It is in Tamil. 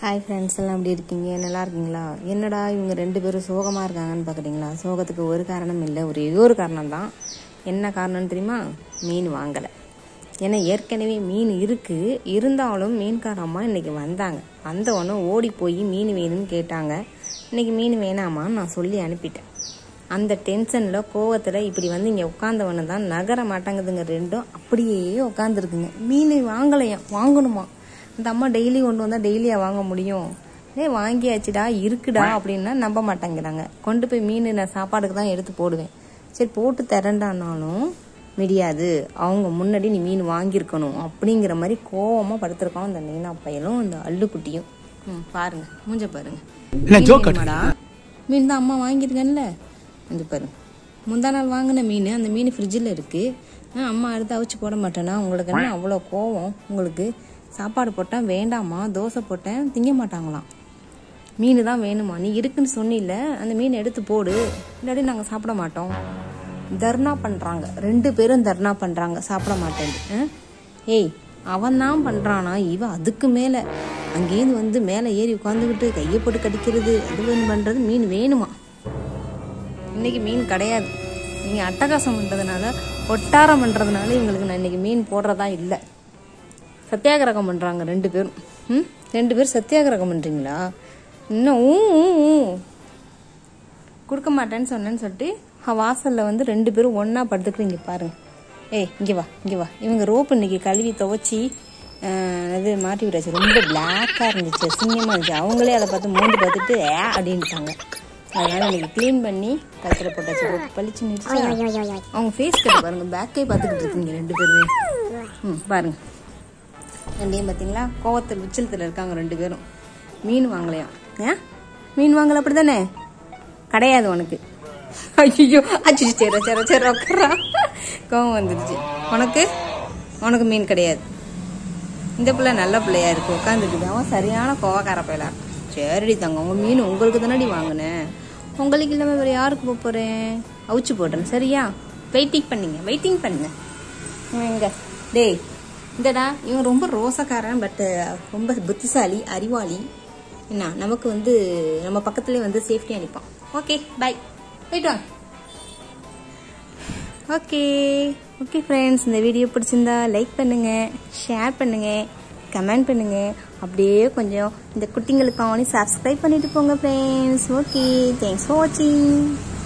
ஹாய் ஃப்ரெண்ட்ஸ் எல்லாம் எப்படி இருக்கீங்க நல்லா இருக்கீங்களா என்னடா இவங்க ரெண்டு பேரும் சோகமாக இருக்காங்கன்னு பார்க்குறீங்களா சோகத்துக்கு ஒரு காரணம் இல்லை ஒரே ஒரு காரணம் தான் என்ன காரணம்னு தெரியுமா மீன் வாங்கலை ஏன்னா ஏற்கனவே மீன் இருக்குது இருந்தாலும் மீன்கார அம்மா இன்னைக்கு வந்தாங்க வந்த உடனே ஓடி போய் மீன் வேணும்னு கேட்டாங்க இன்னைக்கு மீன் வேணாமான்னு நான் சொல்லி அனுப்பிட்டேன் அந்த டென்ஷனில் கோவத்தில் இப்படி வந்து இங்கே உட்காந்தவன தான் நகர மாட்டாங்குதுங்க ரெண்டும் அப்படியே உட்காந்துருக்குங்க மீன் வாங்கலையாம் வாங்கணுமா அந்த அம்மா டெய்லி கொண்டு வந்தால் டெய்லியாக வாங்க முடியும் ஏ வாங்கியாச்சுடா இருக்குடா அப்படின்னா நம்ப மாட்டேங்கிறாங்க கொண்டு போய் மீன் நான் சாப்பாடுக்கு தான் எடுத்து போடுவேன் சரி போட்டு தரேன்டானாலும் முடியாது அவங்க முன்னாடி நீ மீன் வாங்கியிருக்கணும் அப்படிங்கிற மாதிரி கோவமாக படுத்திருக்கான் அந்த மீனா பையலும் அந்த அள்ளுக்குட்டியும் ம் பாருங்க மூஞ்ச பாருங்க என்ன joke மீன் வேணுமாடா? மீன் தான் அம்மா வாங்கியிருக்கேன்ல வந்து பாருங்க முந்தா நாள் வாங்கின மீன் அந்த மீன் ஃப்ரிட்ஜில் இருக்குது அம்மா எடுத்து அவிச்சு போட மாட்டேனா உங்களுக்கு என்ன அவ்வளோ கோவம் உங்களுக்கு சாப்பாடு போட்டேன் வேண்டாமா தோசை போட்டேன் திங்க மாட்டாங்களாம் மீன் தான் வேணுமா நீ இருக்குன்னு சொன்னில அந்த மீன் எடுத்து போடு இல்லாட்டி நாங்கள் சாப்பிட மாட்டோம் தர்ணா பண்ணுறாங்க ரெண்டு பேரும் தர்ணா பண்ணுறாங்க சாப்பிட மாட்டேன் ஏய் அவன் தான் பண்ணுறானா இவன் அதுக்கு மேலே அங்கேருந்து வந்து மேலே ஏறி உட்காந்துக்கிட்டு கையை போட்டு கடிக்கிறது அது வேணும் பண்ணுறது மீன் வேணுமா இன்னைக்கு மீன் கிடையாது நீங்கள் அட்டகாசம் பண்ணுறதுனால ஒட்டாரம் பண்ணுறதுனால இவங்களுக்கு நான் இன்னைக்கு மீன் போடுறதா இல்லை சத்தியாகிரகம் பண்ணுறாங்க ரெண்டு பேரும் ம் ரெண்டு பேரும் சத்தியாகிரகம் பண்ணுறீங்களா இன்னும் ஊ ஊ, ஊ கொடுக்க மாட்டேன்னு சொன்னேன்னு சொல்லிட்டு அவ வாசலில் வந்து ரெண்டு பேரும் ஒன்றா படுத்துக்கிட்டு இங்கே பாருங்க ஏய் இங்கே வா இங்கே வா இவங்க ரோப் இன்னைக்கு கழுவி துவைச்சி அது மாட்டி விட்டாச்சு ரொம்ப பிளாக்காக இருந்துச்சு சிங்கமாக இருந்துச்சு அவங்களே அதை பார்த்து மூந்து பார்த்துட்டு ஏ அப்படின்ட்டாங்க அதனால இன்னைக்கு க்ளீன் பண்ணி கழுத்தில் போட்டாச்சு ரோப் பளிச்சு நிறுத்தி அவங்க ஃபேஸ் கட் பாருங்க பேக்கே பார்த்துக்கிட்டு இருக்கீங்க ரெண்டு பேருமே ம் பாருங்க ரெண்டையும் பார்த்தீங்களா கோவத்தில் உச்சலத்தில் இருக்காங்க ரெண்டு பேரும் மீன் வாங்கலையாம் ஏன் மீன் வாங்கல அப்படிதானே கிடையாது உனக்கு ஐயோ அச்சு சேர சேர சேர உட்காரா கோவம் வந்துருச்சு உனக்கு உனக்கு மீன் கிடையாது இந்த பிள்ளை நல்ல பிள்ளையா இருக்கு உட்காந்துக்குது அவன் சரியான கோவக்கார பிள்ளை சரிடி தங்க உங்க மீன் உங்களுக்கு தானடி வாங்கினேன் உங்களுக்கு இல்லாமல் வேறு யாருக்கு போக போகிறேன் அவிச்சு போடுறேன் சரியா வெயிட்டிங் பண்ணுங்க வெயிட்டிங் பண்ணுங்க இவன் எங்க டேய் இந்தடா இவன் ரொம்ப ரோசக்காரன் பட் ரொம்ப புத்திசாலி அறிவாளி என்ன நமக்கு வந்து நம்ம பக்கத்துலேயே வந்து சேஃப்டி அனுப்பான் ஓகே பை போயிட்டு வாங்க ஓகே ஓகே ஃப்ரெண்ட்ஸ் இந்த வீடியோ பிடிச்சிருந்தா லைக் பண்ணுங்க ஷேர் பண்ணுங்க கமெண்ட் பண்ணுங்க அப்படியே கொஞ்சம் இந்த குட்டிங்களுக்காக சப்ஸ்கிரைப் பண்ணிட்டு போங்க ஃப்ரெண்ட்ஸ் ஓகே தேங்க்ஸ் ஃபார் வாட்சிங்